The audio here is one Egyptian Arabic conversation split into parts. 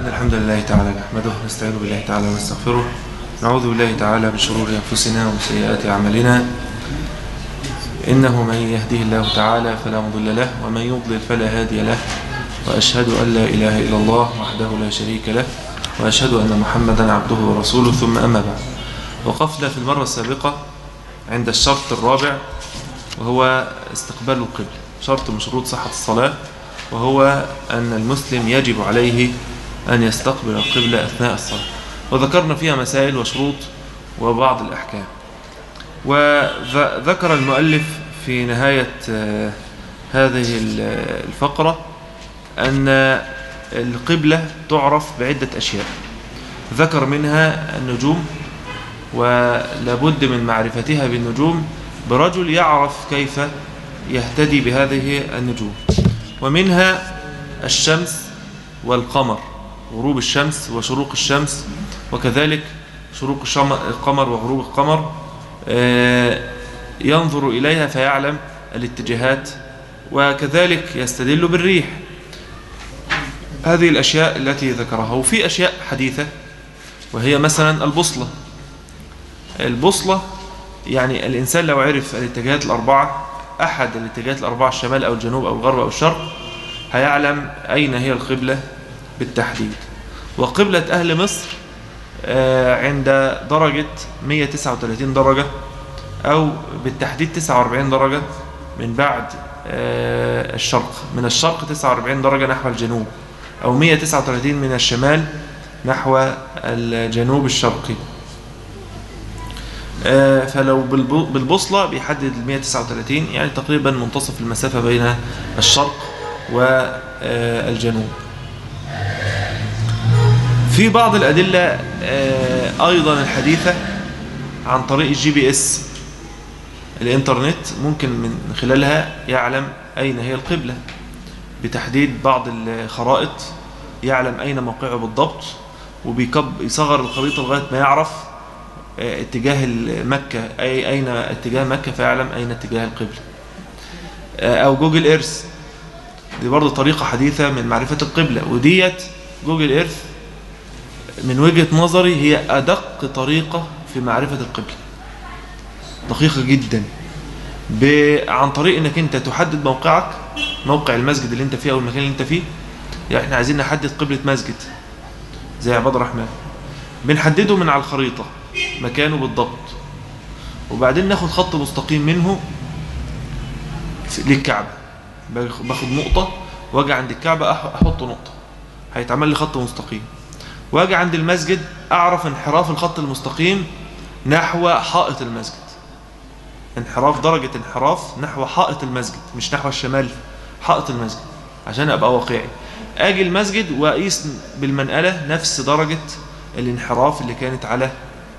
إن الحمد لله تعالى نحمده ونستعين بالله تعالى ونستغفره نعوذ بالله تعالى من شرور أنفسنا ومن سيئات أعمالنا إنه من يهديه الله تعالى فلا مضل له ومن يضلل فلا هادي له وأشهد أن لا إله إلا الله وحده لا شريك له وأشهد أن محمدا عبده ورسوله ثم أما بعد وقفنا في المرة السابقة عند الشرط الرابع وهو استقبال القبلة شرط من شروط صحة الصلاة وهو أن المسلم يجب عليه أن يستقبل القبلة أثناء الصلاة وذكرنا فيها مسائل وشروط وبعض الأحكام وذكر المؤلف في نهاية هذه الفقرة أن القبلة تعرف بعدة أشياء ذكر منها النجوم ولابد من معرفتها بالنجوم برجل يعرف كيف يهتدي بهذه النجوم ومنها الشمس والقمر غروب الشمس وشروق الشمس وكذلك شروق القمر وغروب القمر ينظر إليها فيعلم الاتجاهات وكذلك يستدل بالريح هذه الأشياء التي ذكرها وفي أشياء حديثة وهي مثلا البوصلة البوصلة يعني الإنسان لو عرف الاتجاهات الأربعة أحد الاتجاهات الأربعة الشمال أو الجنوب أو الغرب أو الشرق هيعلم أين هي القبلة بالتحديد وقبلة أهل مصر عند درجة 139 درجة أو بالتحديد 49 درجة من بعد الشرق من الشرق 49 درجة نحو الجنوب أو 139 من الشمال نحو الجنوب الشرقي فلو بالبوصلة بيحدد ال 139 يعني تقريبا منتصف المسافة بين الشرق والجنوب في بعض الأدلة أيضا الحديثة عن طريق الجي بي اس الانترنت ممكن من خلالها يعلم أين هي القبلة بتحديد بعض الخرائط يعلم أين موقعه بالضبط وبيصغر الخريطة لغاية ما يعرف اتجاه مكة أي أين اتجاه مكة فيعلم أين اتجاه القبلة أو جوجل إيرث دي برضه طريقة حديثة من معرفة القبلة وديت جوجل إيرث من وجهة نظري هي أدق طريقة في معرفة القبلة دقيقة جدا عن طريق انك انت تحدد موقعك موقع المسجد اللي انت فيه او المكان اللي انت فيه يعني احنا عايزين نحدد قبلة مسجد زي عباد الرحمن بنحدده من على الخريطة مكانه بالضبط وبعدين ناخد خط مستقيم منه للكعبة باخد نقطة واجي عند الكعبة احط نقطة هيتعمل لي خط مستقيم واجي عند المسجد اعرف انحراف الخط المستقيم نحو حائط المسجد انحراف درجة انحراف نحو حائط المسجد مش نحو الشمال حائط المسجد عشان ابقى واقعي اجي المسجد واقيس بالمنقلة نفس درجة الانحراف اللي كانت على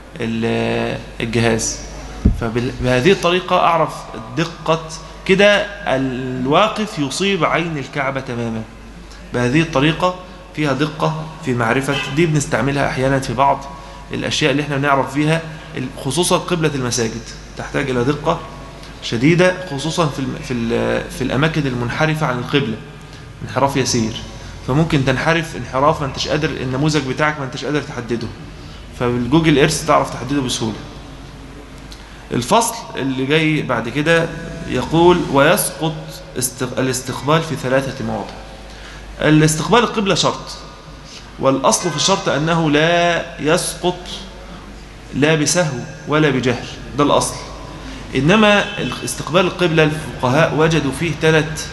الجهاز فبهذه الطريقة اعرف دقة كده الواقف يصيب عين الكعبة تماما بهذه الطريقة فيها دقة في معرفة دي بنستعملها احيانا في بعض الاشياء اللي احنا بنعرف فيها خصوصا قبلة المساجد تحتاج إلى دقة شديدة خصوصا في في في الأماكن المنحرفة عن القبلة انحراف يسير فممكن تنحرف انحراف ما انتش قادر النموذج بتاعك ما انتش قادر تحدده فبالجوجل ايرث تعرف تحدده بسهولة الفصل اللي جاي بعد كده يقول ويسقط الاستقبال في ثلاثة مواضع الاستقبال القبلة شرط والأصل في الشرط أنه لا يسقط لا بسهو ولا بجهل ده الأصل إنما استقبال القبلة الفقهاء وجدوا فيه ثلاث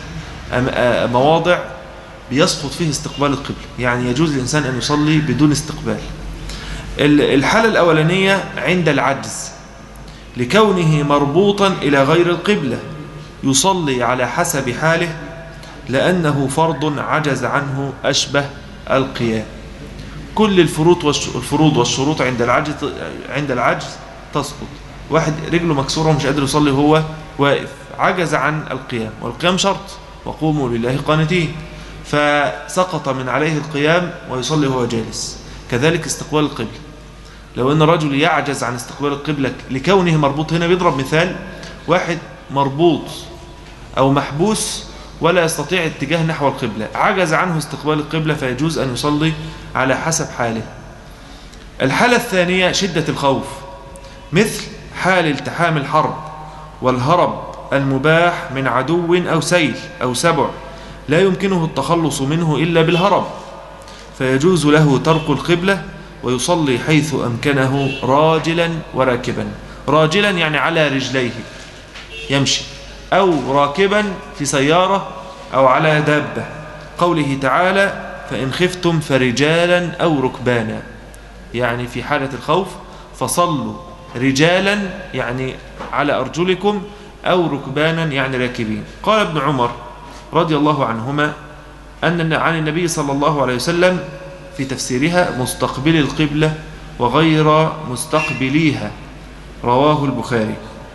مواضع بيسقط فيه استقبال القبلة يعني يجوز للإنسان أن يصلي بدون استقبال الحالة الأولانية عند العجز لكونه مربوطا إلى غير القبلة يصلي على حسب حاله لأنه فرض عجز عنه أشبه القيام كل الفروض والفروض والشروط عند العجز عند العجز تسقط واحد رجله مكسوره ومش قادر يصلي وهو واقف عجز عن القيام والقيام شرط وقوموا لله قانتين فسقط من عليه القيام ويصلي وهو جالس كذلك استقبال القبلة لو ان رجل يعجز عن استقبال القبلة لكونه مربوط هنا بيضرب مثال واحد مربوط او محبوس ولا يستطيع اتجاه نحو القبلة عجز عنه استقبال القبلة فيجوز أن يصلي على حسب حاله الحالة الثانية شدة الخوف مثل حال التحام الحرب والهرب المباح من عدو أو سيل أو سبع لا يمكنه التخلص منه إلا بالهرب فيجوز له ترك القبلة ويصلي حيث أمكنه راجلا وراكبا راجلا يعني على رجليه يمشي أو راكبا في سيارة أو على دابة قوله تعالى فإن خفتم فرجالا أو ركبانا يعني في حالة الخوف فصلوا رجالا يعني على أرجلكم أو ركبانا يعني راكبين قال ابن عمر رضي الله عنهما أن عن النبي صلى الله عليه وسلم في تفسيرها مستقبل القبلة وغير مستقبليها رواه البخاري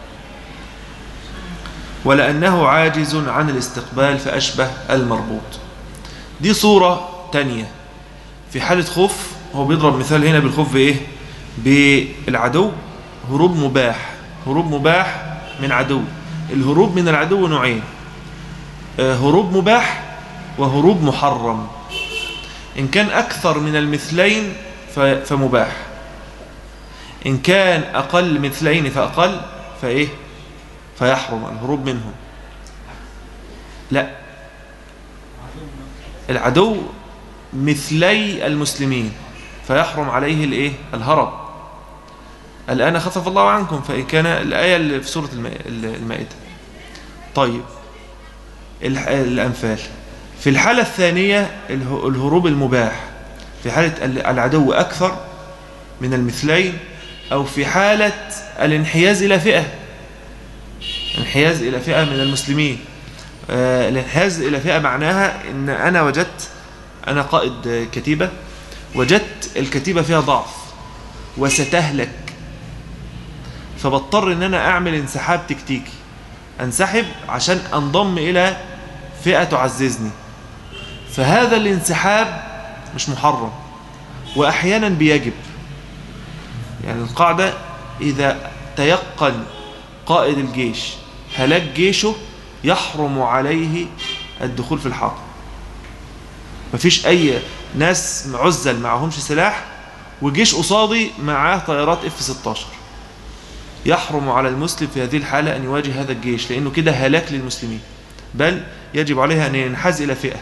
ولأنه عاجز عن الاستقبال فأشبه المربوط دي صورة تانية في حالة خوف هو بيضرب مثال هنا بالخوف بإيه بالعدو هروب مباح هروب مباح من عدو الهروب من العدو نوعين هروب مباح وهروب محرم إن كان أكثر من المثلين فمباح إن كان أقل مثلين فأقل فإيه فيحرم الهروب منهم لا العدو مثلي المسلمين فيحرم عليه الايه الهرب الآن خفف الله عنكم فإن كان الآية اللي في سورة المائدة طيب الأنفال في الحالة الثانية الهروب المباح في حالة العدو أكثر من المثلين أو في حالة الانحياز إلى فئة انحياز إلى فئة من المسلمين آه الانحياز إلى فئة معناها إن أنا وجدت أنا قائد كتيبة وجدت الكتيبة فيها ضعف وستهلك فبضطر ان انا اعمل انسحاب تكتيكي انسحب عشان انضم الى فئة تعززني فهذا الانسحاب مش محرم واحيانا بيجب يعني القاعدة اذا تيقن قائد الجيش هلاك جيشه يحرم عليه الدخول في الحرب مفيش اي ناس عزل معهمش سلاح وجيش قصادي معاه طيارات اف 16 يحرم على المسلم في هذه الحالة أن يواجه هذا الجيش لأنه كده هلاك للمسلمين بل يجب عليها أن ينحاز إلى فئة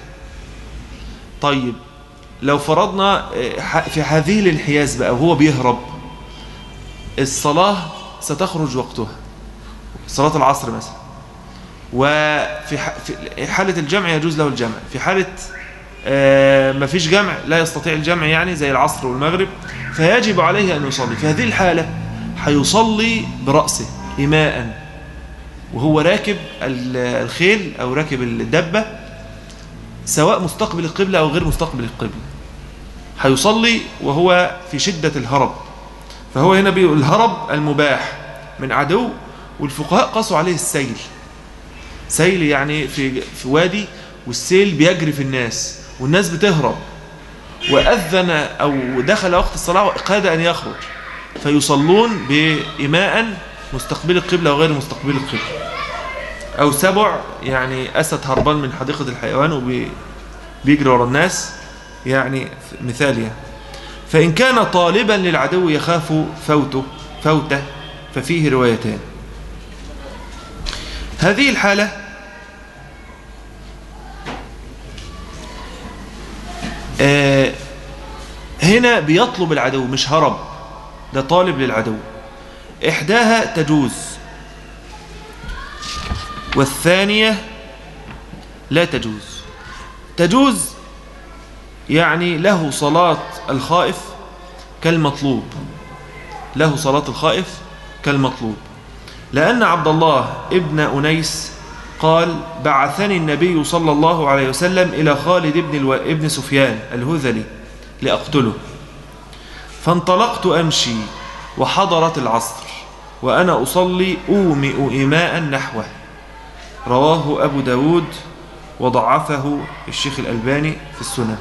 طيب لو فرضنا في هذه الانحياز بقى وهو بيهرب الصلاة ستخرج وقتها صلاة العصر مثلا وفي حالة الجمع يجوز له الجمع في حالة ما فيش جمع لا يستطيع الجمع يعني زي العصر والمغرب فيجب عليه أن يصلي في هذه الحالة هيصلي برأسه إماء وهو راكب الخيل أو راكب الدبة سواء مستقبل القبلة أو غير مستقبل القبلة هيصلي وهو في شدة الهرب فهو هنا بيقول الهرب المباح من عدو والفقهاء قاسوا عليه السيل سيل يعني في, في وادي والسيل بيجري في الناس والناس بتهرب وأذن أو دخل وقت الصلاة قاد أن يخرج فيصلون بإماء مستقبل القبلة وغير مستقبل القبلة أو سبع يعني أسد هربان من حديقة الحيوان وبيجري ورا الناس يعني مثال يعني فإن كان طالبا للعدو يخاف فوته فوته ففيه روايتان هذه الحالة آه هنا بيطلب العدو مش هرب ده طالب للعدو إحداها تجوز والثانية لا تجوز تجوز يعني له صلاة الخائف كالمطلوب له صلاة الخائف كالمطلوب لأن عبد الله ابن أنيس قال بعثني النبي صلى الله عليه وسلم إلى خالد ابن, الو... ابن سفيان الهذلي لأقتله فانطلقت أمشي وحضرت العصر وأنا أصلي أومئ إماء نحوه رواه أبو داود وضعفه الشيخ الألباني في السنة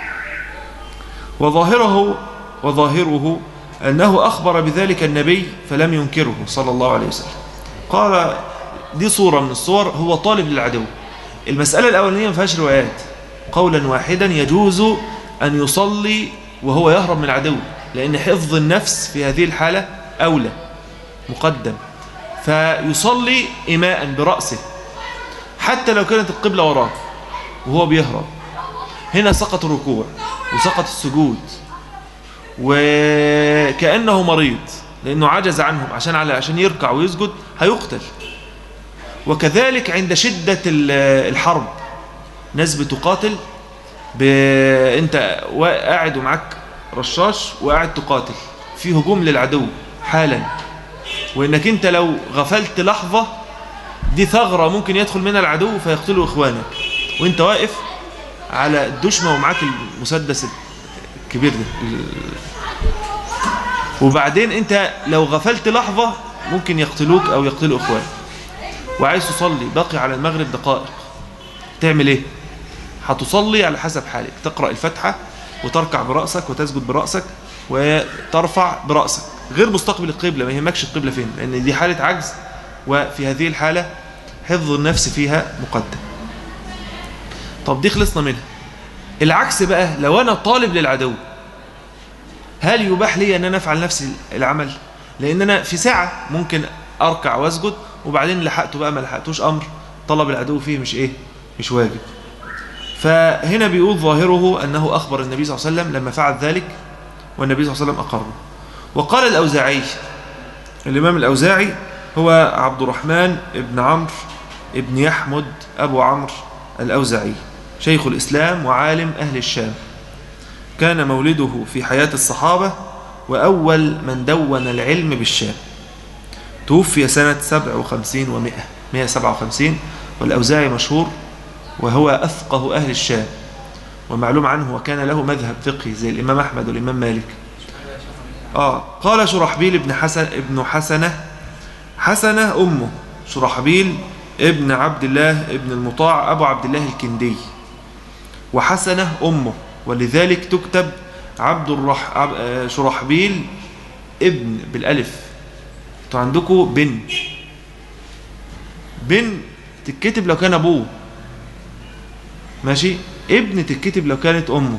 وظاهره وظاهره أنه أخبر بذلك النبي فلم ينكره صلى الله عليه وسلم قال دي صورة من الصور هو طالب للعدو المسألة الأولانية ما فيهاش روايات قولا واحدا يجوز أن يصلي وهو يهرب من العدو لأن حفظ النفس في هذه الحالة أولى مقدم فيصلي إماء برأسه حتى لو كانت القبلة وراه وهو بيهرب هنا سقط الركوع وسقط السجود وكأنه مريض لأنه عجز عنهم عشان على عشان يركع ويسجد هيقتل وكذلك عند شدة الحرب ناس بتقاتل ب... انت قاعد ومعاك رشاش وقاعد تقاتل في هجوم للعدو حالا وانك انت لو غفلت لحظة دي ثغرة ممكن يدخل منها العدو فيقتلوا اخوانك وانت واقف على الدشمة ومعاك المسدس الكبير ده وبعدين انت لو غفلت لحظة ممكن يقتلوك او يقتلوا اخوانك وعايز تصلي باقي على المغرب دقائق تعمل ايه هتصلي على حسب حالك تقرأ الفتحة وتركع برأسك وتسجد برأسك وترفع برأسك غير مستقبل القبلة ما يهمكش القبلة فين لأن دي حالة عجز وفي هذه الحالة حفظ النفس فيها مقدم طب دي خلصنا منها العكس بقى لو أنا طالب للعدو هل يباح لي أن أنا أفعل نفس العمل لأن أنا في ساعة ممكن أركع وأسجد وبعدين لحقته بقى ما لحقتوش أمر طلب العدو فيه مش إيه مش واجب فهنا بيقول ظاهره أنه أخبر النبي صلى الله عليه وسلم لما فعل ذلك والنبي صلى الله عليه وسلم أقره وقال الأوزاعي الإمام الأوزاعي هو عبد الرحمن ابن عمرو ابن يحمد أبو عمرو الأوزاعي شيخ الإسلام وعالم أهل الشام كان مولده في حياة الصحابة وأول من دون العلم بالشام توفي سنة 57 و100 157 والأوزاعي مشهور وهو أفقه أهل الشام ومعلوم عنه وكان له مذهب فقهي زي الإمام أحمد والإمام مالك آه قال شرحبيل ابن حسن ابن حسنة حسنة أمه شرحبيل ابن عبد الله ابن المطاع أبو عبد الله الكندي وحسنة أمه ولذلك تكتب عبد الرح آه، شرحبيل ابن بالألف انتوا عندكم بن بن تتكتب لو كان أبوه ماشي ابن تتكتب لو كانت أمه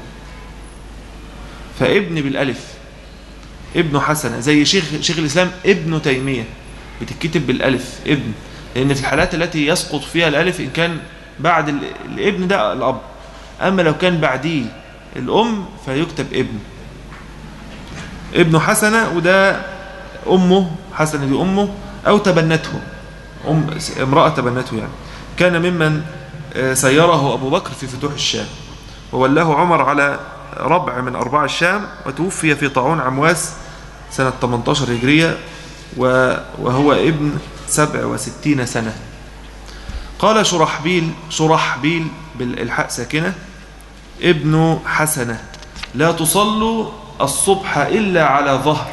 فابن بالألف ابن حسنة زي شيخ, شيخ الإسلام ابن تيمية بتتكتب بالألف ابن لأن في الحالات التي يسقط فيها الألف إن كان بعد الابن ده الأب أما لو كان بعديه الأم فيكتب ابن ابن حسنة وده أمه حسنة دي أمه أو تبنته أم امرأة تبنته يعني كان ممن آه، سيره أبو بكر في فتوح الشام وولاه عمر على ربع من أرباع الشام وتوفي في طاعون عمواس سنة 18 هجرية وهو ابن 67 سنة قال شرحبيل شرحبيل بالإلحاء ساكنة ابن حسنة لا تصلوا الصبح إلا على ظهر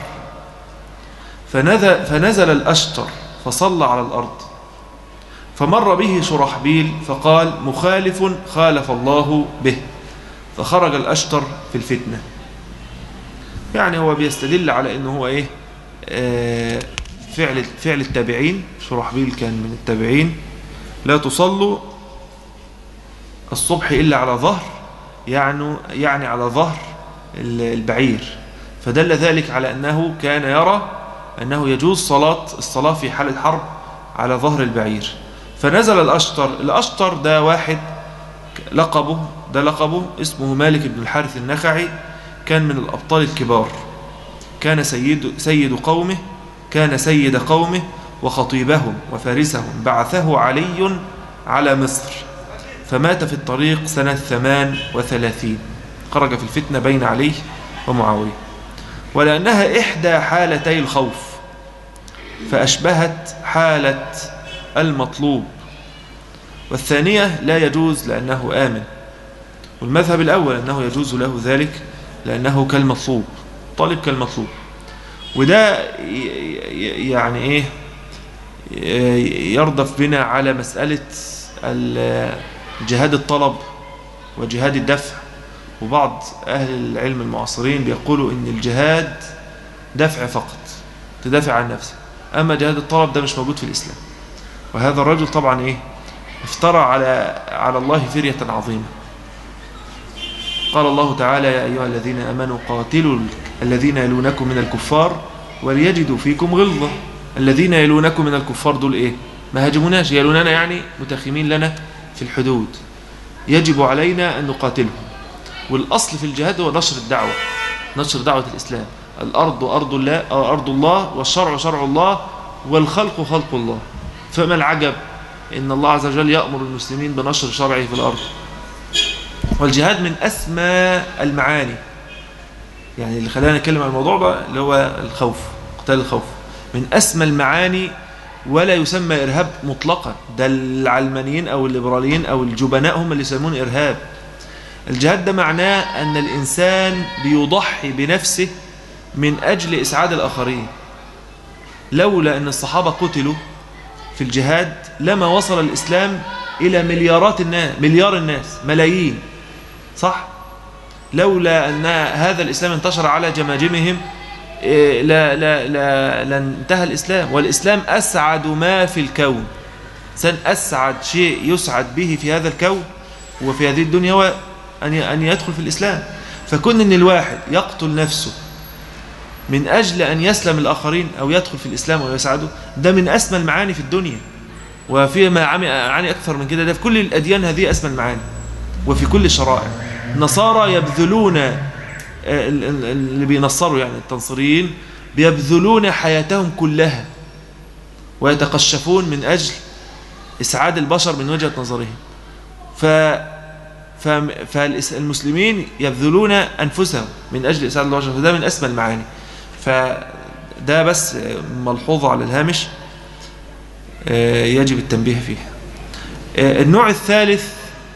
فنزل, فنزل الأشتر فصلى على الأرض فمر به شرحبيل فقال مخالف خالف الله به فخرج الأشتر في الفتنة يعني هو بيستدل على أنه هو إيه آه فعل, فعل التابعين شرحبيل كان من التابعين لا تصلوا الصبح إلا على ظهر يعني, يعني على ظهر البعير فدل ذلك على أنه كان يرى أنه يجوز صلاة الصلاة في حال الحرب على ظهر البعير فنزل الأشتر الأشتر ده واحد لقبه ده لقبه اسمه مالك بن الحارث النخعي كان من الأبطال الكبار كان سيد, سيد قومه كان سيد قومه وخطيبهم وفارسهم بعثه علي على مصر فمات في الطريق سنة ثمان وثلاثين خرج في الفتنة بين علي ومعاوية ولأنها إحدى حالتي الخوف فأشبهت حالة المطلوب والثانية لا يجوز لأنه آمن والمذهب الأول أنه يجوز له ذلك لأنه كالمطلوب طالب كالمطلوب وده يعني إيه يرضف بنا على مسألة جهاد الطلب وجهاد الدفع وبعض أهل العلم المعاصرين بيقولوا إن الجهاد دفع فقط تدافع عن نفسك أما جهاد الطلب ده مش موجود في الإسلام وهذا الرجل طبعا إيه افترى على على الله فرية عظيمة قال الله تعالى يا أيها الذين أمنوا قاتلوا الذين يلونكم من الكفار وليجدوا فيكم غلظة الذين يلونكم من الكفار دول إيه ما هاجموناش يلوننا يعني متخمين لنا في الحدود يجب علينا أن نقاتلهم والأصل في الجهاد هو نشر الدعوة نشر دعوة الإسلام الأرض أرض الله أرض الله والشرع شرع الله والخلق خلق الله فما العجب إن الله عز وجل يأمر المسلمين بنشر شرعه في الأرض والجهاد من أسمى المعاني يعني اللي خلانا نتكلم عن الموضوع ده اللي هو الخوف قتال الخوف من أسمى المعاني ولا يسمى إرهاب مطلقا ده العلمانيين أو الليبراليين أو الجبناء هم اللي يسمون إرهاب الجهاد ده معناه أن الإنسان بيضحي بنفسه من أجل إسعاد الآخرين لولا أن الصحابة قتلوا في الجهاد لما وصل الإسلام إلى مليارات الناس مليار الناس ملايين صح لولا أن هذا الإسلام انتشر على جماجمهم لا لا لا لانتهى الإسلام والإسلام أسعد ما في الكون سن أسعد شيء يسعد به في هذا الكون وفي هذه الدنيا هو أن أن يدخل في الإسلام فكون أن الواحد يقتل نفسه من أجل أن يسلم الآخرين أو يدخل في الإسلام ويسعده ده من أسمى المعاني في الدنيا وفي ما عاني أكثر من كده ده في كل الأديان هذه أسمى المعاني وفي كل الشرائع النصارى يبذلون اللي بينصروا يعني التنصريين بيبذلون حياتهم كلها ويتقشفون من أجل إسعاد البشر من وجهة نظرهم ف فالمسلمين يبذلون أنفسهم من أجل إسعاد البشر فده من أسمى المعاني فده بس ملحوظة على الهامش يجب التنبيه فيه النوع الثالث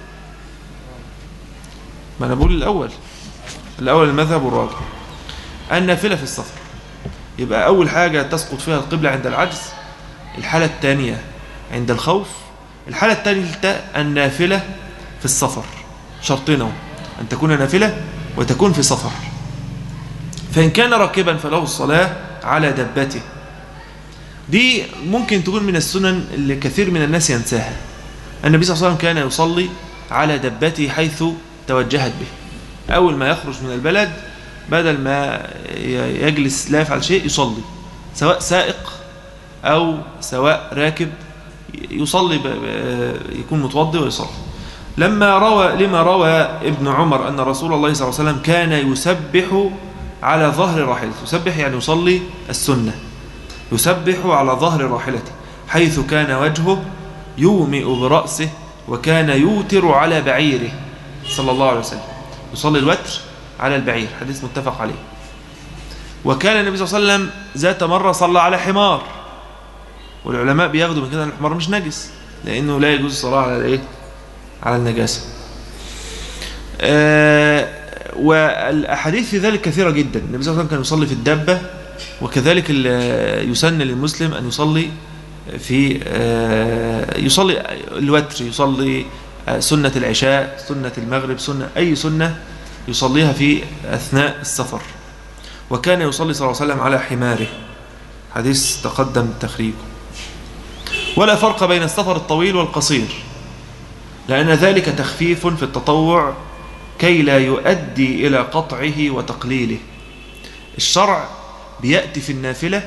ما أنا بقول الأول الأول المذهب والراجع النافلة في السفر يبقى أول حاجة تسقط فيها القبلة عند العجز الحالة الثانية عند الخوف الحالة الثالثة النافلة في السفر شرطنا أن تكون نافلة وتكون في سفر فإن كان راكبا فله الصلاة على دبته دي ممكن تكون من السنن اللي كثير من الناس ينساها النبي صلى الله عليه وسلم كان يصلي على دبته حيث توجهت به أول ما يخرج من البلد بدل ما يجلس لا يفعل شيء يصلي سواء سائق أو سواء راكب يصلي يكون متوضي ويصلي لما روى لما روى ابن عمر أن رسول الله صلى الله عليه وسلم كان يسبح على ظهر راحلته يسبح يعني يصلي السنة يسبح على ظهر راحلته حيث كان وجهه يومئ برأسه وكان يوتر على بعيره صلى الله عليه وسلم يصلي الوتر على البعير حديث متفق عليه وكان النبي صلى الله عليه وسلم ذات مرة صلى على حمار والعلماء بياخدوا من كده ان الحمار مش نجس لأنه لا يجوز الصلاة على الايه على النجاسة آه والأحاديث في ذلك كثيرة جدا النبي صلى الله عليه وسلم كان يصلي في الدابة وكذلك يسن للمسلم أن يصلي في آه يصلي الوتر يصلي آه سنة العشاء سنة المغرب سنة أي سنة يصليها في أثناء السفر وكان يصلي صلى الله عليه وسلم على حماره حديث تقدم تخريجه ولا فرق بين السفر الطويل والقصير لأن ذلك تخفيف في التطوع كي لا يؤدي إلى قطعه وتقليله الشرع بيأتي في النافلة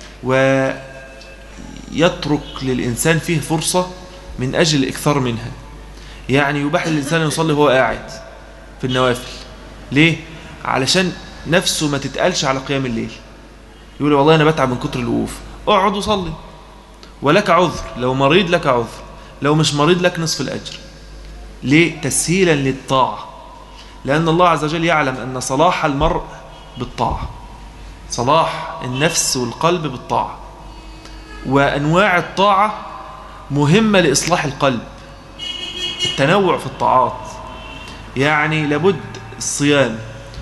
ويترك للإنسان فيه فرصة من أجل الإكثار منها يعني يباح للإنسان يصلي وهو قاعد في النوافل ليه؟ علشان نفسه ما تتقالش على قيام الليل يقول والله أنا بتعب من كتر الوقوف اقعد وصلي ولك عذر لو مريض لك عذر لو مش مريض لك نصف الأجر ليه؟ تسهيلا للطاعة لأن الله عز وجل يعلم أن صلاح المرء بالطاعة صلاح النفس والقلب بالطاعة وأنواع الطاعة مهمة لإصلاح القلب التنوع في الطاعات يعني لابد الصيام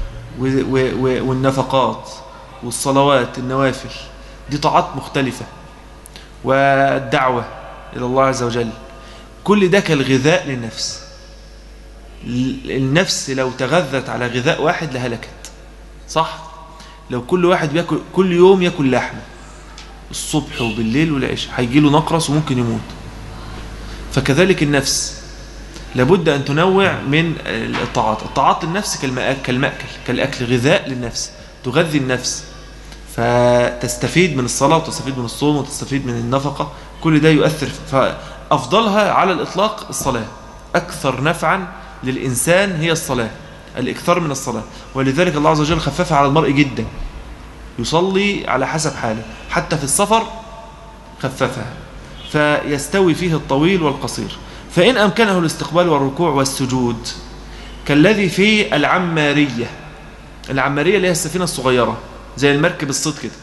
والنفقات والصلوات النوافل دي طاعات مختلفة والدعوة إلى الله عز وجل كل ده كالغذاء للنفس النفس لو تغذت على غذاء واحد لهلكت صح لو كل واحد بياكل كل يوم ياكل لحمه الصبح وبالليل والعشاء هيجي له نقرس وممكن يموت فكذلك النفس لابد أن تنوع من الطاعات الطاعات للنفس كالمأكل كالأكل غذاء للنفس تغذي النفس فتستفيد من الصلاة وتستفيد من الصوم وتستفيد من النفقة كل ده يؤثر فأفضلها على الإطلاق الصلاة أكثر نفعا للإنسان هي الصلاة الإكثار من الصلاة ولذلك الله عز وجل خففها على المرء جدا يصلي على حسب حاله حتى في السفر خففها فيستوي فيه الطويل والقصير فإن أمكنه الاستقبال والركوع والسجود كالذي في العمارية العمارية اللي هي السفينة الصغيرة زي المركب الصيد كده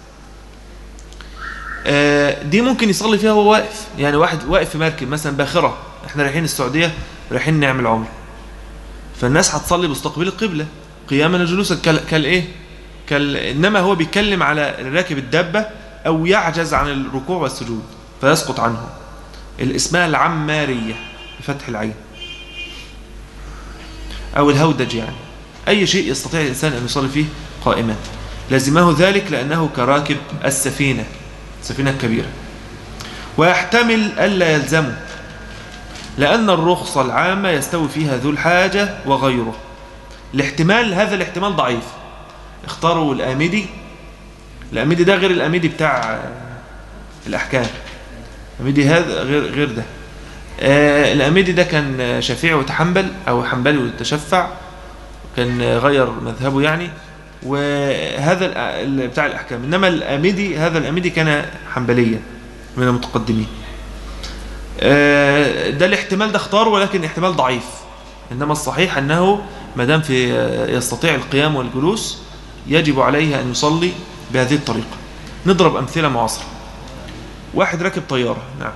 آه، دي ممكن يصلي فيها وهو واقف يعني واحد واقف في مركب مثلا باخرة احنا رايحين السعودية رايحين نعمل عمر فالناس هتصلي مستقبل القبلة قياما وجلوسا كالايه كال... انما هو بيتكلم على راكب الدابة او يعجز عن الركوع والسجود فيسقط عنه الاسماء العمارية بفتح العين او الهودج يعني اي شيء يستطيع الانسان ان يصلي فيه قائما لزمه ذلك لانه كراكب السفينة السفينة الكبيرة ويحتمل ألا يلزمه لأن الرخصة العامة يستوي فيها ذو الحاجة وغيره الاحتمال هذا الاحتمال ضعيف اختاروا الآمدي الآمدي ده غير الآمدي بتاع الأحكام الآمدي هذا غير, غير ده آه الآمدي ده كان شفيع وتحنبل أو حنبلي وتشفع كان غير مذهبه يعني وهذا بتاع الأحكام إنما الآمدي هذا الآمدي كان حنبليا من المتقدمين آه، ده الاحتمال ده اختاره ولكن احتمال ضعيف إنما الصحيح أنه ما دام في يستطيع القيام والجلوس يجب عليه أن يصلي بهذه الطريقة نضرب أمثلة معاصرة واحد راكب طيارة نعم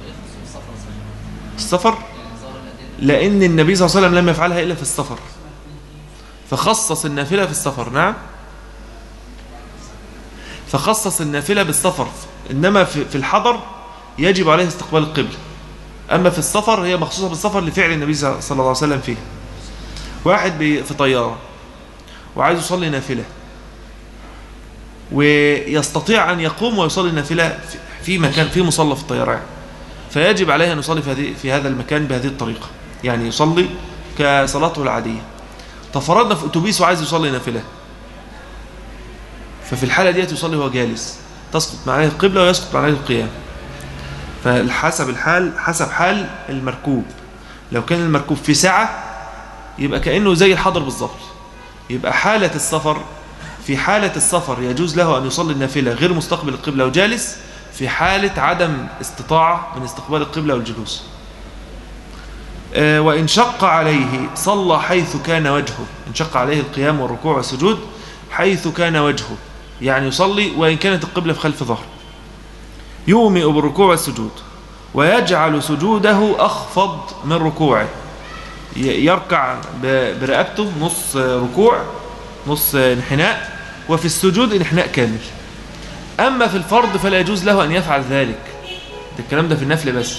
السفر لأن النبي صلى الله عليه وسلم لم يفعلها إلا في السفر فخصص النافلة في السفر نعم فخصص النافلة بالسفر إنما في الحضر يجب عليه استقبال القبلة أما في السفر هي مخصوصة بالسفر لفعل النبي صلى الله عليه وسلم فيها واحد في طيارة وعايز يصلي نافلة ويستطيع أن يقوم ويصلي نافلة في مكان في مصلى في الطيارة يعني. فيجب عليه أن يصلي في, هذه في هذا المكان بهذه الطريقة يعني يصلي كصلاته العادية تفرضنا في أتوبيس وعايز يصلي نافلة ففي الحالة ديت يصلي وهو جالس تسقط معاه القبلة ويسقط عليه القيام فحسب الحال حسب حال المركوب لو كان المركوب في ساعة يبقى كأنه زي الحضر بالظبط يبقى حالة السفر في حالة السفر يجوز له أن يصلي النافلة غير مستقبل القبلة وجالس في حالة عدم استطاعة من استقبال القبلة والجلوس آه، وإن شق عليه صلى حيث كان وجهه إن شق عليه القيام والركوع والسجود حيث كان وجهه يعني يصلي وإن كانت القبلة في خلف ظهره يومئ بالركوع والسجود ويجعل سجوده أخفض من ركوعه يركع برقبته نص ركوع نص انحناء وفي السجود انحناء كامل أما في الفرض فلا يجوز له أن يفعل ذلك ده الكلام ده في النفل بس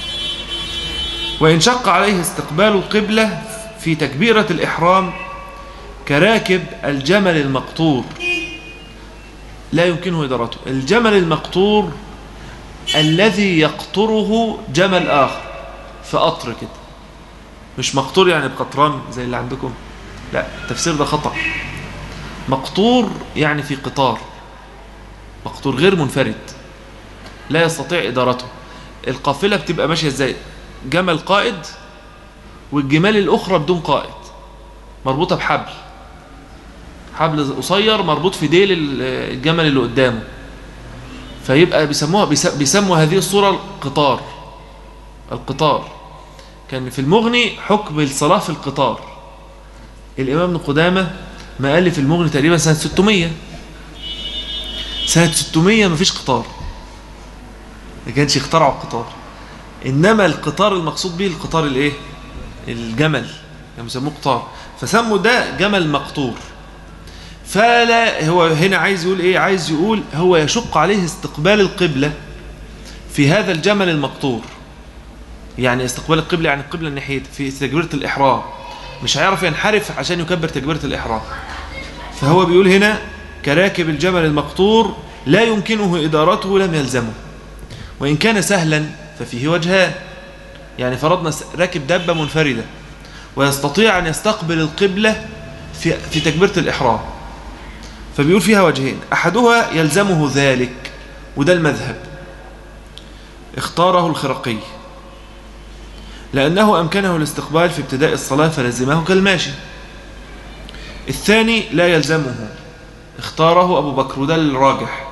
وإن شق عليه استقبال القبلة في تكبيرة الإحرام كراكب الجمل المقطور لا يمكنه إدارته الجمل المقطور الذي يقطره جمل آخر في قطر كده مش مقطور يعني بقطران زي اللي عندكم لا التفسير ده خطأ مقطور يعني في قطار مقطور غير منفرد لا يستطيع إدارته القافلة بتبقى ماشية ازاي جمل قائد والجمال الأخرى بدون قائد مربوطة بحبل حبل قصير مربوط في ديل الجمل اللي قدامه فيبقى بيسموها بيسموا هذه الصورة القطار القطار كان في المغني حكم الصلاة في القطار الإمام ابن قدامة ما قال في المغني تقريبا سنة 600 سنة 600 ما فيش قطار ما كانش يخترعوا القطار إنما القطار المقصود به القطار الإيه الجمل كانوا بيسموه قطار فسموا ده جمل مقطور فلا هو هنا عايز يقول ايه عايز يقول هو يشق عليه استقبال القبلة في هذا الجمل المقطور يعني استقبال القبلة يعني القبلة الناحية في تكبيرة الإحرام مش هيعرف ينحرف عشان يكبر تكبيرة الإحرام فهو بيقول هنا كراكب الجمل المقطور لا يمكنه إدارته لم يلزمه وإن كان سهلا ففيه وجهان يعني فرضنا راكب دابة منفردة ويستطيع أن يستقبل القبلة في, في تكبيرة الإحرام فبيقول فيها وجهين أحدها يلزمه ذلك وده المذهب اختاره الخرقي لأنه أمكنه الاستقبال في ابتداء الصلاة فلزمه كالماشي الثاني لا يلزمه اختاره أبو بكر وده الراجح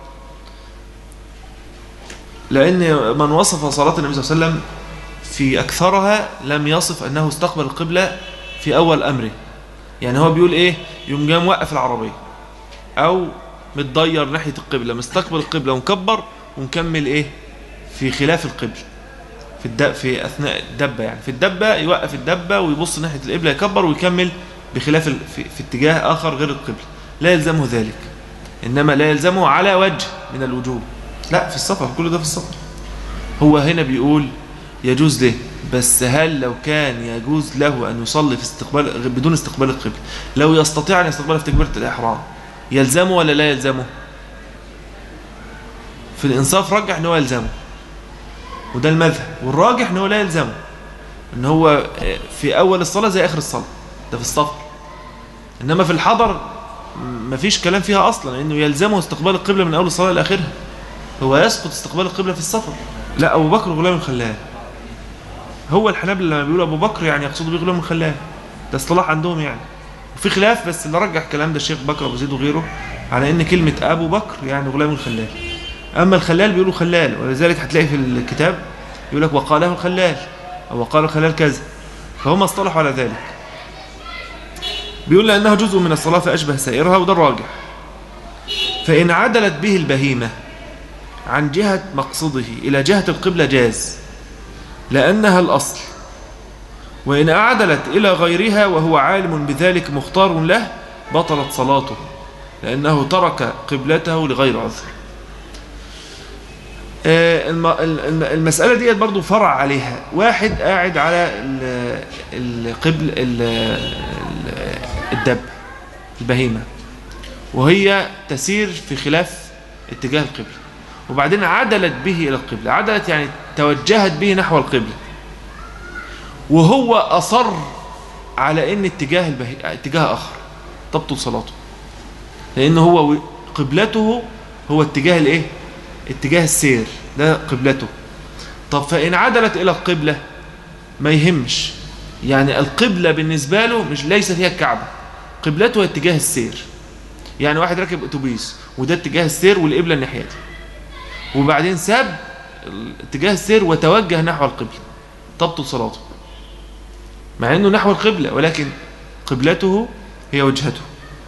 لأن من وصف صلاة النبي صلى الله عليه وسلم في أكثرها لم يصف أنه استقبل القبلة في أول أمره يعني هو بيقول إيه يوم جاء موقف العربية أو متضير ناحية القبلة مستقبل القبلة ومكبر ومكمل إيه في خلاف القبلة في الدب في أثناء الدبة يعني في الدبة يوقف الدبة ويبص ناحية القبلة يكبر ويكمل بخلاف في, في اتجاه آخر غير القبلة لا يلزمه ذلك إنما لا يلزمه على وجه من الوجوب لا في السفر كل ده في السفر هو هنا بيقول يجوز له بس هل لو كان يجوز له أن يصلي في استقبال بدون استقبال القبلة لو يستطيع أن يستقبل في تكبيرة الإحرام يلزمه ولا لا يلزمه في الإنصاف رجح أنه يلزمه وده المذهب والراجح أنه لا يلزمه أن هو في أول الصلاة زي آخر الصلاة ده في السفر إنما في الحضر مفيش كلام فيها أصلا لأنه يلزمه استقبال القبلة من أول الصلاة لآخرها هو يسقط استقبال القبلة في السفر لا أبو بكر غلام الخلال هو الحنابلة لما بيقولوا أبو بكر يعني يقصدوا بيه غلام الخلال ده اصطلاح عندهم يعني وفي خلاف بس اللي رجح الكلام ده الشيخ بكر أبو زيد وغيره على إن كلمة أبو بكر يعني غلام الخلال أما الخلال بيقولوا خلال ولذلك هتلاقي في الكتاب يقول لك وقاله الخلال أو وقال الخلال كذا فهم اصطلحوا على ذلك بيقول لأنه جزء من الصلاة فأشبه سائرها وده الراجح فإن عدلت به البهيمة عن جهة مقصده إلى جهة القبلة جاز لأنها الأصل وإن أعدلت إلى غيرها وهو عالم بذلك مختار له بطلت صلاته لأنه ترك قبلته لغير عذر المسألة دي برضو فرع عليها واحد قاعد على القبل الدب البهيمة وهي تسير في خلاف اتجاه القبلة وبعدين عدلت به إلى القبلة عدلت يعني توجهت به نحو القبلة وهو أصر على أن اتجاه, البهي... اتجاه آخر تبطل صلاته لأن هو قبلته هو اتجاه الايه اتجاه السير ده قبلته طب فإن عدلت إلى القبلة ما يهمش يعني القبلة بالنسبة له مش ليست هي الكعبة قبلته اتجاه السير يعني واحد راكب اتوبيس وده اتجاه السير والقبلة الناحية دي وبعدين ساب اتجاه السير وتوجه نحو القبلة تبطل صلاته مع انه نحو القبلة ولكن قبلته هي وجهته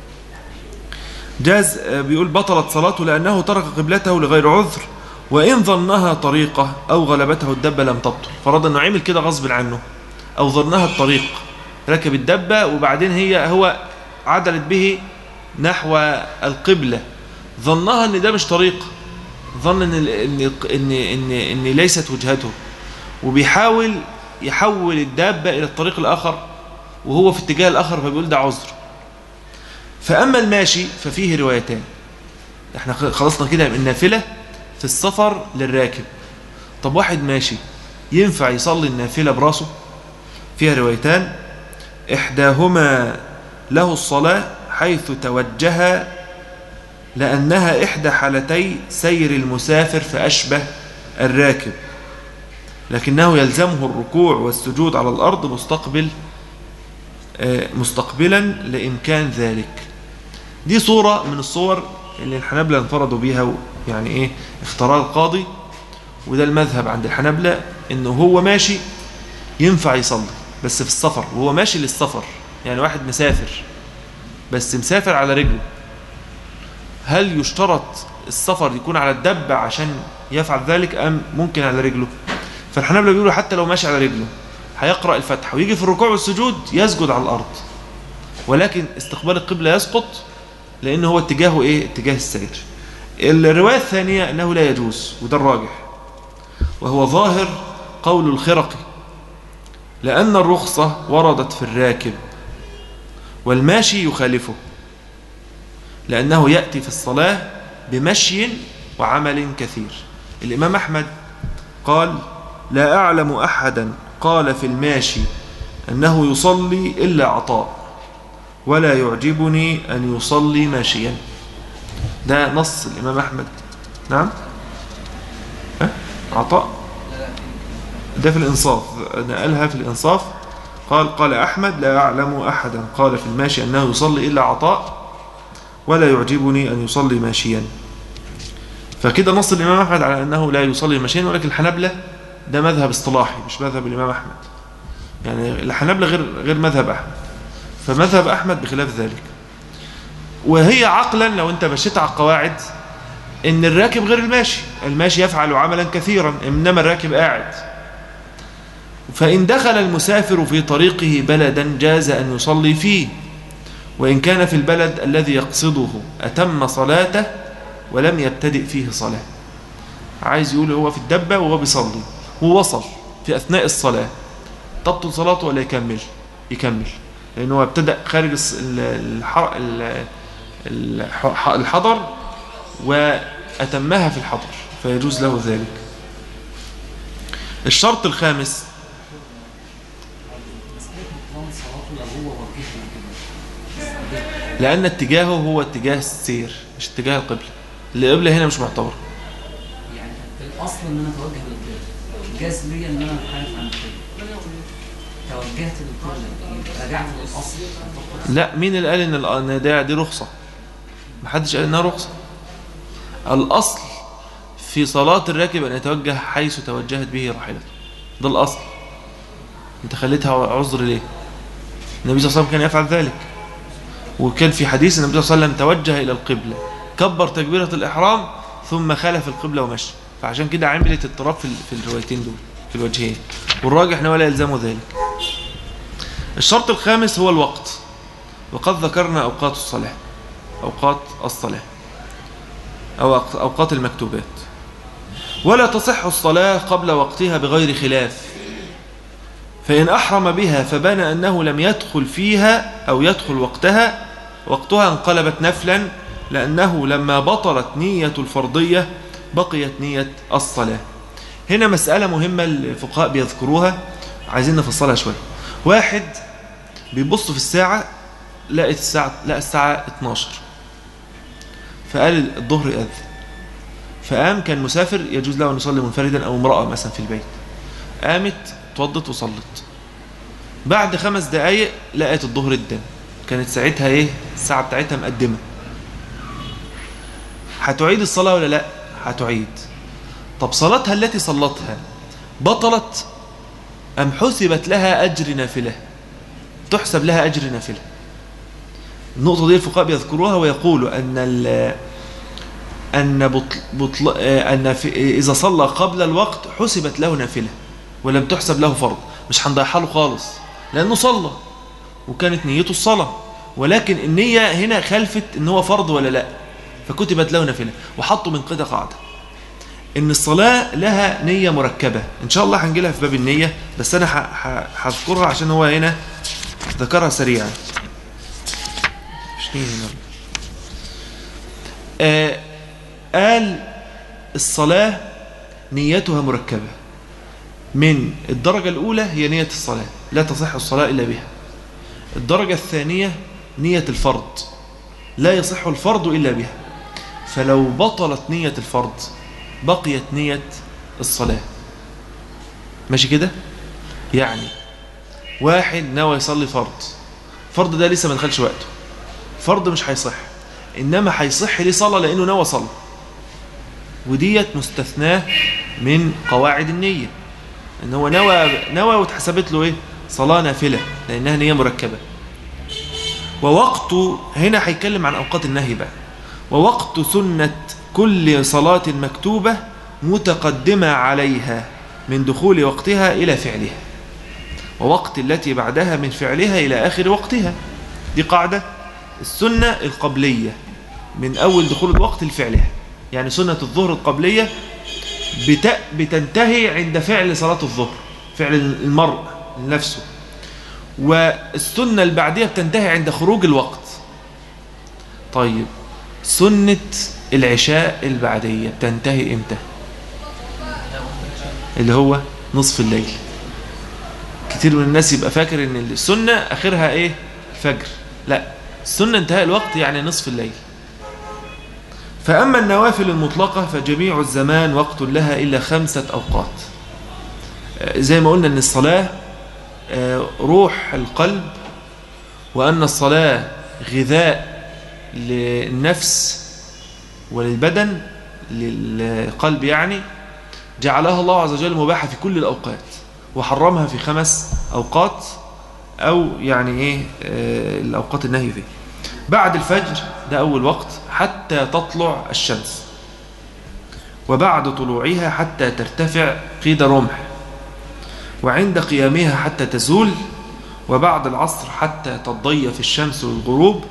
جاز بيقول بطلت صلاته لأنه ترك قبلته لغير عذر وإن ظنها طريقة أو غلبته الدبة لم تبطل فرض أنه عمل كده غصب عنه أو ظنها الطريق ركب الدبة وبعدين هي هو عدلت به نحو القبلة ظنها أن ده مش طريق ظن ان ان ان ان, إن ليست وجهته وبيحاول يحول الدابه الى الطريق الاخر وهو في اتجاه الاخر فبيقول ده عذر فاما الماشي ففيه روايتان احنا خلصنا كده النافله في السفر للراكب طب واحد ماشي ينفع يصلي النافله براسه فيها روايتان احداهما له الصلاه حيث توجه لأنها إحدى حالتي سير المسافر فأشبه الراكب لكنه يلزمه الركوع والسجود على الأرض مستقبل مستقبلا لإمكان ذلك دي صورة من الصور اللي الحنابلة انفردوا بيها يعني إيه اختارها القاضي وده المذهب عند الحنابلة إنه هو ماشي ينفع يصلي بس في السفر وهو ماشي للسفر يعني واحد مسافر بس مسافر على رجله هل يشترط السفر يكون على الدب عشان يفعل ذلك أم ممكن على رجله فالحنابلة بيقولوا حتى لو ماشي على رجله هيقرأ الفتح ويجي في الركوع والسجود يسجد على الأرض ولكن استقبال القبلة يسقط لأنه هو اتجاهه إيه اتجاه السير الرواية الثانية أنه لا يجوز وده الراجح وهو ظاهر قول الخرقي لأن الرخصة وردت في الراكب والماشي يخالفه لأنه يأتي في الصلاة بمشي وعمل كثير الإمام أحمد قال لا أعلم أحدا قال في الماشي أنه يصلي إلا عطاء ولا يعجبني أن يصلي ماشيا ده نص الإمام أحمد نعم ها؟ عطاء ده في الإنصاف نقلها في الإنصاف قال قال أحمد لا أعلم أحدا قال في الماشي أنه يصلي إلا عطاء ولا يعجبني أن يصلي ماشيا فكده نص الإمام أحمد على أنه لا يصلي ماشيا ولكن الحنبلة ده مذهب اصطلاحي مش مذهب الإمام أحمد يعني الحنبلة غير غير مذهب أحمد فمذهب أحمد بخلاف ذلك وهي عقلا لو أنت مشيت على القواعد إن الراكب غير الماشي الماشي يفعل عملا كثيرا إنما الراكب قاعد فإن دخل المسافر في طريقه بلدا جاز أن يصلي فيه وإن كان في البلد الذي يقصده أتم صلاته ولم يبتدئ فيه صلاة عايز يقول هو في الدبة وهو بيصلي ووصل في أثناء الصلاة تبطل صلاته ولا يكمل يكمل لأنه هو ابتدأ خارج الحضر وأتمها في الحضر فيجوز له ذلك الشرط الخامس لأن اتجاهه هو اتجاه السير مش اتجاه القبلة القبلة هنا مش معتبر يعني الأصل إن أنا أتوجه للقبلة جاز لي إن أنا أنحرف عن القبلة توجهت للقبلة رجعت للأصل لا مين اللي قال إن إن ده دي رخصة محدش قال إنها رخصة الأصل في صلاة الراكب أن يتوجه حيث توجهت به راحلته ده الأصل أنت خليتها عذر ليه النبي صلى الله عليه وسلم كان يفعل ذلك وكان في حديث النبي صلى الله عليه وسلم توجه إلى القبلة كبر تكبيرة الإحرام ثم خلف القبلة ومشي فعشان كده عملت اضطراب في في الروايتين دول في الوجهين والراجح انه لا يلزمه ذلك الشرط الخامس هو الوقت وقد ذكرنا أوقات الصلاة أوقات الصلاة أو أوقات المكتوبات ولا تصح الصلاة قبل وقتها بغير خلاف فإن أحرم بها فبان أنه لم يدخل فيها أو يدخل وقتها وقتها انقلبت نفلا لأنه لما بطلت نية الفرضية بقيت نية الصلاة هنا مسألة مهمة الفقهاء بيذكروها عايزين نفصلها شوية واحد بيبص في الساعة لقت الساعة لقى الساعة 12 فقال الظهر أذن فقام كان مسافر يجوز له أن يصلي منفردا أو امرأة مثلا في البيت قامت اتوضت وصلت بعد خمس دقايق لقت الظهر ادن كانت ساعتها ايه الساعة بتاعتها مقدمة هتعيد الصلاة ولا لا هتعيد طب صلاتها التي صلتها بطلت أم حسبت لها أجر نافلة تحسب لها أجر نافلة النقطة دي الفقهاء بيذكروها ويقولوا أن أن بطل بطل أن في إذا صلى قبل الوقت حسبت له نافلة ولم تحسب له فرض مش هنضيعها له خالص لأنه صلى وكانت نيته الصلاة ولكن النية هنا خلفت ان هو فرض ولا لا فكتبت له نافلة وحطوا من قدة قاعدة ان الصلاة لها نية مركبة ان شاء الله هنجي لها في باب النية بس انا هذكرها عشان هو هنا ذكرها سريعا آه قال الصلاة نيتها مركبة من الدرجة الأولى هي نية الصلاة لا تصح الصلاة إلا بها الدرجة الثانية نية الفرض لا يصح الفرض إلا بها فلو بطلت نية الفرض بقيت نية الصلاة ماشي كده يعني واحد نوى يصلي فرض فرض ده لسه ما دخلش وقته فرض مش هيصح إنما هيصح ليه صلاة لأنه نوى صلاة وديت مستثناه من قواعد النية ان هو نوى نوى واتحسبت له ايه صلاه نافله لانها نيه مركبه ووقت هنا هيتكلم عن اوقات النهي بقى ووقت سنه كل صلاه مكتوبه متقدمه عليها من دخول وقتها الى فعلها ووقت التي بعدها من فعلها الى اخر وقتها دي قاعده السنه القبليه من اول دخول الوقت لفعلها يعني سنه الظهر القبليه بتنتهي عند فعل صلاة الظهر فعل المرء نفسه والسنة البعدية بتنتهي عند خروج الوقت طيب سنة العشاء البعدية بتنتهي امتى اللي هو نصف الليل كتير من الناس يبقى فاكر ان السنة اخرها ايه الفجر لا السنة انتهاء الوقت يعني نصف الليل فأما النوافل المطلقة فجميع الزمان وقت لها إلا خمسة أوقات آه، زي ما قلنا أن الصلاة آه، روح القلب وأن الصلاة غذاء للنفس وللبدن للقلب يعني جعلها الله عز وجل مباحة في كل الأوقات وحرمها في خمس أوقات أو يعني إيه آه، الأوقات النهي فيه بعد الفجر ده أول وقت حتى تطلع الشمس وبعد طلوعها حتى ترتفع قيد رمح وعند قيامها حتى تزول وبعد العصر حتى تضيف الشمس للغروب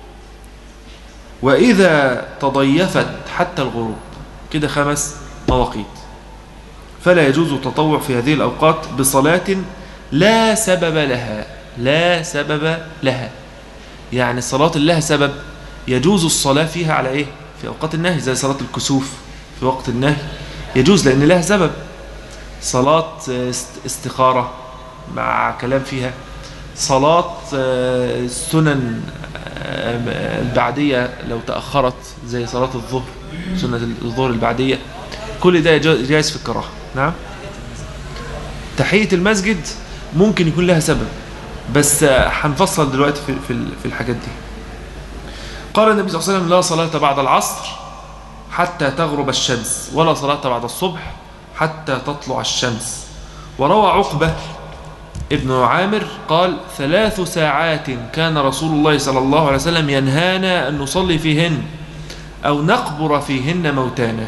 وإذا تضيفت حتى الغروب كده خمس مواقيت فلا يجوز التطوع في هذه الأوقات بصلاة لا سبب لها لا سبب لها يعني الصلاة اللي لها سبب يجوز الصلاة فيها على إيه؟ في أوقات النهي زي صلاة الكسوف في وقت النهي يجوز لأن لها سبب صلاة است- استخارة مع كلام فيها صلاة آه، السنن آه، البعدية لو تأخرت زي صلاة الظهر سنة الظهر البعدية كل ده جا- جائز في الكراهة نعم تحية المسجد ممكن يكون لها سبب بس آه، هنفصل دلوقتي في في ال- في الحاجات دي قال النبي صلى الله عليه وسلم لا صلاة بعد العصر حتى تغرب الشمس ولا صلاة بعد الصبح حتى تطلع الشمس وروى عقبة ابن عامر قال ثلاث ساعات كان رسول الله صلى الله عليه وسلم ينهانا أن نصلي فيهن أو نقبر فيهن موتانا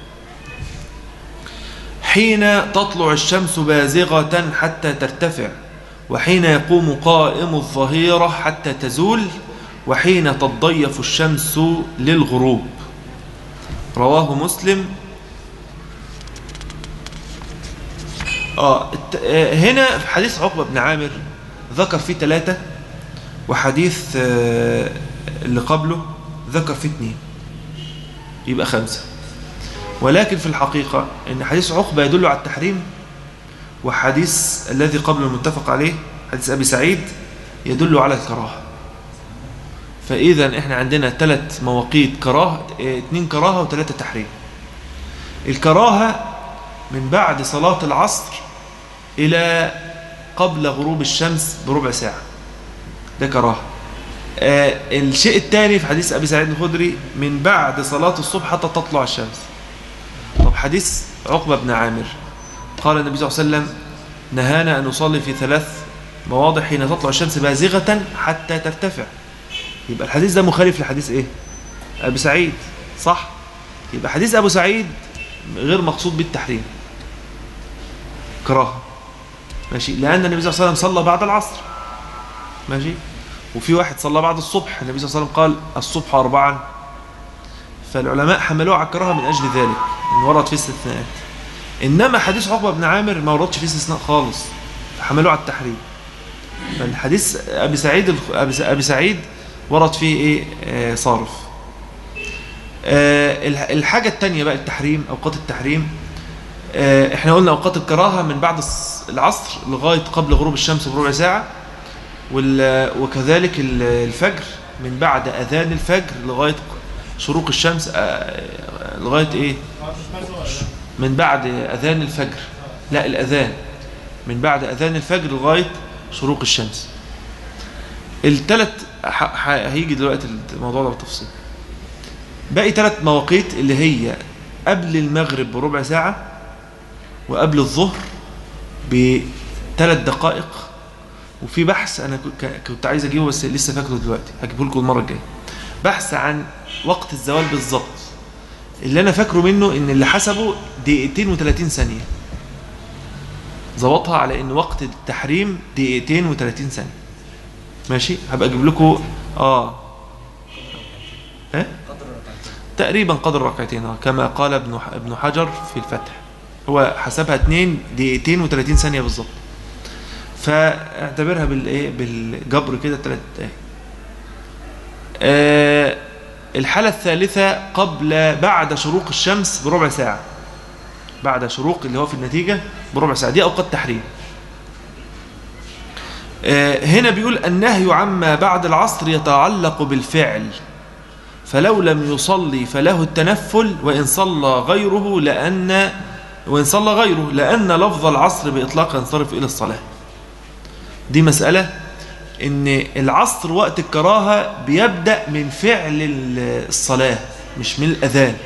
حين تطلع الشمس بازغة حتى ترتفع وحين يقوم قائم الظهيرة حتى تزول وحين تضيف الشمس للغروب رواه مسلم آه الت- آه، هنا في حديث عقبة بن عامر ذكر فيه ثلاثة وحديث آه، اللي قبله ذكر فيه اثنين يبقى خمسة ولكن في الحقيقة ان حديث عقبة يدل على التحريم وحديث الذي قبل المتفق عليه حديث أبي سعيد يدل على الكراهة فإذا احنا عندنا ثلاث مواقيت كراهة اه، اتنين كراهة وثلاثة تحريم الكراهة من بعد صلاة العصر إلى قبل غروب الشمس بربع ساعة ده كراهة آه الشيء الثاني في حديث أبي سعيد الخدري من بعد صلاة الصبح حتى تطلع الشمس طب حديث عقبة بن عامر قال النبي صلى الله عليه وسلم نهانا أن نصلي في ثلاث مواضع حين تطلع الشمس بازغة حتى ترتفع يبقى الحديث ده مخالف لحديث ايه أبي سعيد صح يبقى حديث أبو سعيد غير مقصود بالتحريم كراهة ماشي لأن النبي صلى الله عليه وسلم صلى بعد العصر ماشي وفي واحد صلى بعد الصبح النبي صلى الله عليه وسلم قال الصبح أربعا فالعلماء حملوه على الكراهة من أجل ذلك إن ورد فيه استثناءات إنما حديث عقبة بن عامر ما وردش فيه استثناء خالص فحملوه على التحريم فالحديث أبي سعيد الخ- أبي س- أبي سعيد ورد فيه إيه آه صارف آه الح- الحاجة التانية بقى التحريم أوقات التحريم آه احنا قلنا أوقات الكراهة من بعد الص- العصر لغاية قبل غروب الشمس بربع ساعة وال- وكذلك ال- الفجر من بعد أذان الفجر لغاية شروق الشمس آه، لغاية إيه من بعد أذان الفجر لا الأذان من بعد أذان الفجر لغاية شروق الشمس الثلاث ح- ح- هيجي دلوقتي الموضوع ده بالتفصيل باقي ثلاث مواقيت اللي هي قبل المغرب بربع ساعة وقبل الظهر بثلاث دقائق وفي بحث انا كنت- كنت عايز اجيبه بس لسه فاكره دلوقتي هجيبه لكم المره الجايه بحث عن وقت الزوال بالظبط اللي انا فاكره منه ان اللي حسبه دقيقتين و30 ثانيه ظبطها على ان وقت التحريم دقيقتين و30 ثانيه ماشي هبقى اجيب لكم اه ايه تقريبا قدر ركعتين آه، كما قال ابن ح- ابن حجر في الفتح هو حسبها 2 دقيقتين و30 ثانيه بالظبط فاعتبرها بالايه بالجبر كده ثلاث دقايق آه الحالة الثالثة قبل بعد شروق الشمس بربع ساعة بعد شروق اللي هو في النتيجة بربع ساعة دي أوقات تحريم آه، هنا بيقول النهي عما بعد العصر يتعلق بالفعل فلو لم يصلي فله التنفل وإن صلى غيره لأن وإن صلى غيره لأن لفظ العصر بإطلاق ينصرف إلى الصلاة دي مسألة إن العصر وقت الكراهة بيبدأ من فعل الصلاة مش من الأذان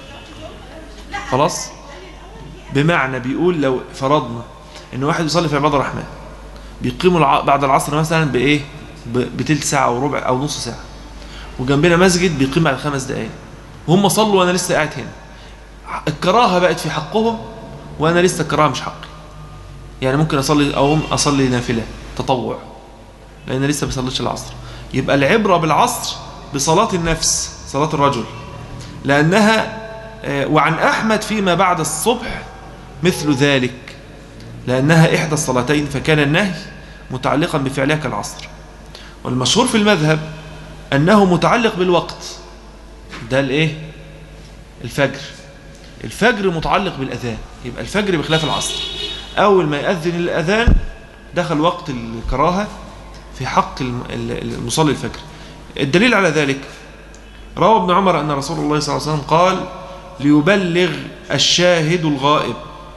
خلاص بمعنى بيقول لو فرضنا إن واحد يصلي في عباد الرحمن بيقيموا الع... بعد العصر مثلا بإيه ب... بتلت ساعة أو ربع أو نص ساعة وجنبنا مسجد بيقيم بعد خمس دقايق وهم صلوا وأنا لسه قاعد هنا الكراهة بقت في حقهم وأنا لسه الكراهة مش حقي يعني ممكن أصلي أو أصلي نافلة تطوع لأن لسه بيصليش العصر يبقى العبرة بالعصر بصلاة النفس صلاة الرجل لأنها وعن أحمد فيما بعد الصبح مثل ذلك لأنها إحدى الصلاتين فكان النهي متعلقا بفعلها كالعصر والمشهور في المذهب أنه متعلق بالوقت ده الإيه الفجر الفجر متعلق بالأذان يبقى الفجر بخلاف العصر أول ما يأذن الأذان دخل وقت الكراهة في حق المصلي الفجر الدليل على ذلك روى ابن عمر أن رسول الله صلى الله عليه وسلم قال ليبلغ الشاهد الغائب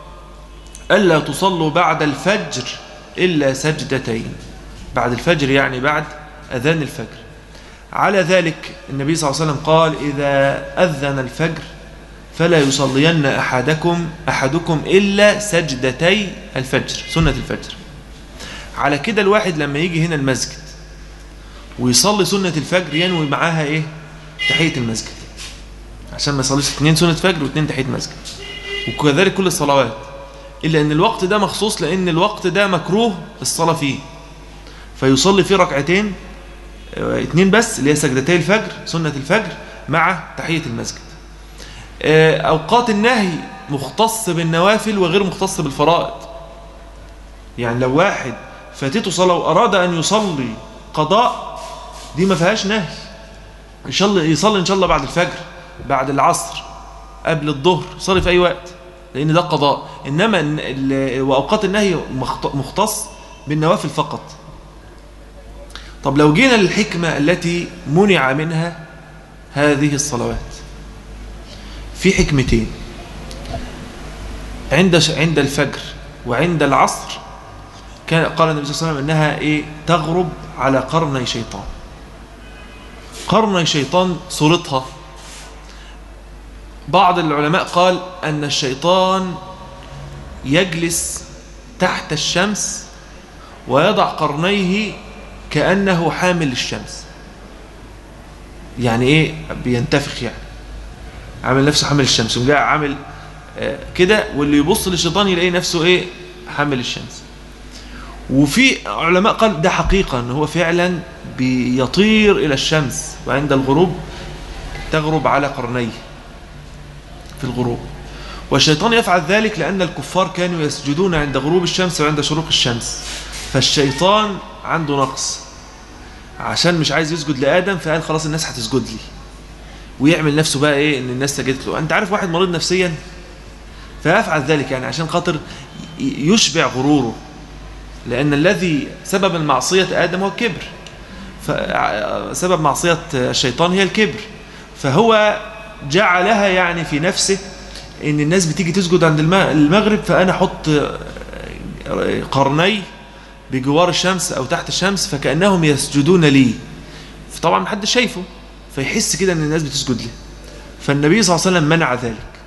ألا تصلوا بعد الفجر إلا سجدتين بعد الفجر يعني بعد أذان الفجر على ذلك النبي صلى الله عليه وسلم قال إذا أذن الفجر فلا يصلين أحدكم أحدكم إلا سجدتي الفجر سنة الفجر على كده الواحد لما يجي هنا المسجد ويصلي سنة الفجر ينوي معاها إيه تحية المسجد عشان ما يصليش اثنين سنة فجر واثنين تحية مسجد وكذلك كل الصلوات إلا أن الوقت ده مخصوص لأن الوقت ده مكروه الصلاة فيه فيصلي فيه ركعتين اثنين بس اللي هي سجدتي الفجر سنة الفجر مع تحية المسجد أوقات النهي مختص بالنوافل وغير مختص بالفرائض يعني لو واحد فاتته صلاة وأراد أن يصلي قضاء دي ما فيهاش نهي إن شاء الله يصلي إن شاء الله بعد الفجر بعد العصر قبل الظهر يصلي في أي وقت لأن ده قضاء إنما وأوقات النهي مختص بالنوافل فقط طب لو جينا للحكمة التي منع منها هذه الصلوات في حكمتين عند عند الفجر وعند العصر كان قال النبي صلى الله عليه وسلم انها ايه تغرب على قرني شيطان قرني شيطان صورتها بعض العلماء قال ان الشيطان يجلس تحت الشمس ويضع قرنيه كأنه حامل الشمس يعني ايه بينتفخ يعني عامل نفسه حامل الشمس وجاء عامل آه كده واللي يبص للشيطان يلاقي نفسه ايه حامل الشمس وفي علماء قال ده حقيقة ان هو فعلا بيطير الى الشمس وعند الغروب تغرب على قرنيه في الغروب والشيطان يفعل ذلك لأن الكفار كانوا يسجدون عند غروب الشمس وعند شروق الشمس فالشيطان عنده نقص عشان مش عايز يسجد لآدم فقال خلاص الناس هتسجد لي ويعمل نفسه بقى ايه ان الناس سجدت له انت عارف واحد مريض نفسيا فيفعل ذلك يعني عشان خاطر يشبع غروره لأن الذي سبب المعصية آدم هو الكبر سبب معصية الشيطان هي الكبر فهو جعلها يعني في نفسه ان الناس بتيجي تسجد عند المغرب فأنا أحط قرني بجوار الشمس أو تحت الشمس فكأنهم يسجدون لي فطبعا محدش شايفه فيحس كده ان الناس بتسجد له فالنبي صلى الله عليه وسلم منع ذلك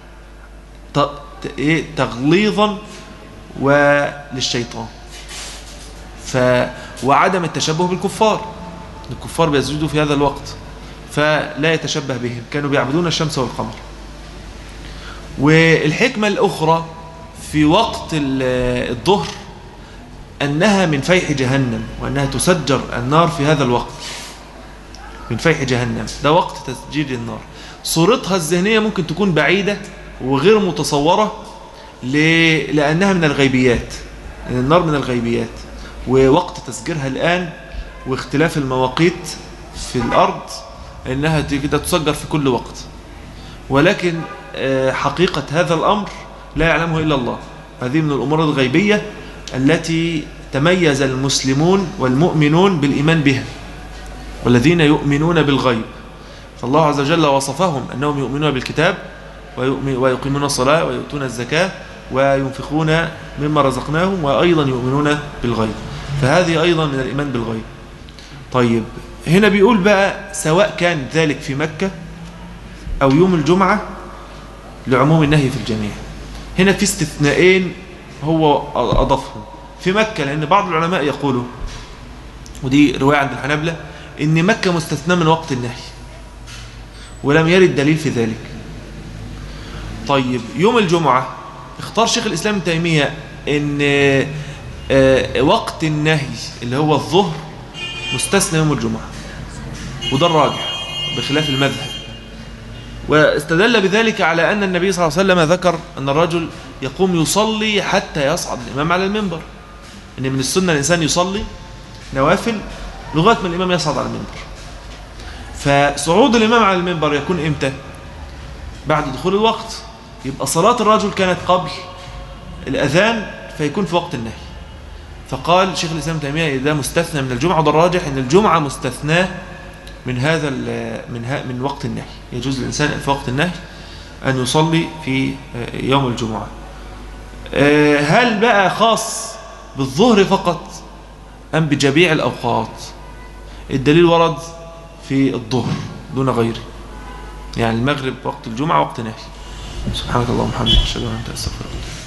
تغليظا وللشيطان ف وعدم التشبه بالكفار الكفار بيسجدوا في هذا الوقت فلا يتشبه بهم كانوا بيعبدون الشمس والقمر والحكمة الأخرى في وقت الظهر أنها من فيح جهنم وأنها تسجر النار في هذا الوقت من فيح جهنم ده وقت تسجيل النار صورتها الذهنية ممكن تكون بعيدة وغير متصورة ل... لأنها من الغيبيات النار من الغيبيات ووقت تسجيرها الآن واختلاف المواقيت في الأرض أنها كده تسجر في كل وقت ولكن حقيقة هذا الأمر لا يعلمه إلا الله هذه من الأمور الغيبية التي تميز المسلمون والمؤمنون بالإيمان بها والذين يؤمنون بالغيب فالله عز وجل وصفهم أنهم يؤمنون بالكتاب ويقيمون الصلاة ويؤتون الزكاة وينفقون مما رزقناهم وأيضا يؤمنون بالغيب فهذه أيضا من الإيمان بالغيب طيب هنا بيقول بقى سواء كان ذلك في مكة أو يوم الجمعة لعموم النهي في الجميع هنا في استثناءين هو أضافهم في مكة لأن بعض العلماء يقولوا ودي رواية عند الحنابلة إن مكة مستثنى من وقت النهي ولم يرد دليل في ذلك طيب يوم الجمعة اختار شيخ الإسلام ابن تيمية إن وقت النهي اللي هو الظهر مستثنى يوم الجمعة وده الراجح بخلاف المذهب واستدل بذلك على أن النبي صلى الله عليه وسلم ذكر أن الرجل يقوم يصلي حتى يصعد الإمام على المنبر إن من السنة الإنسان يصلي نوافل لغاية ما الإمام يصعد على المنبر فصعود الإمام على المنبر يكون إمتى بعد دخول الوقت يبقى صلاة الرجل كانت قبل الأذان فيكون في وقت النهي فقال شيخ الإسلام تيمية ده مستثنى من الجمعة وده الراجح أن الجمعة مستثناه من هذا من ها من وقت النهي يجوز الإنسان في وقت النهي أن يصلي في يوم الجمعة هل بقى خاص بالظهر فقط أم بجميع الأوقات الدليل ورد في الظهر دون غيره يعني المغرب وقت الجمعة وقت نهي سبحانك اللهم وبحمدك اشهد ان لا اله الا انت استغفرك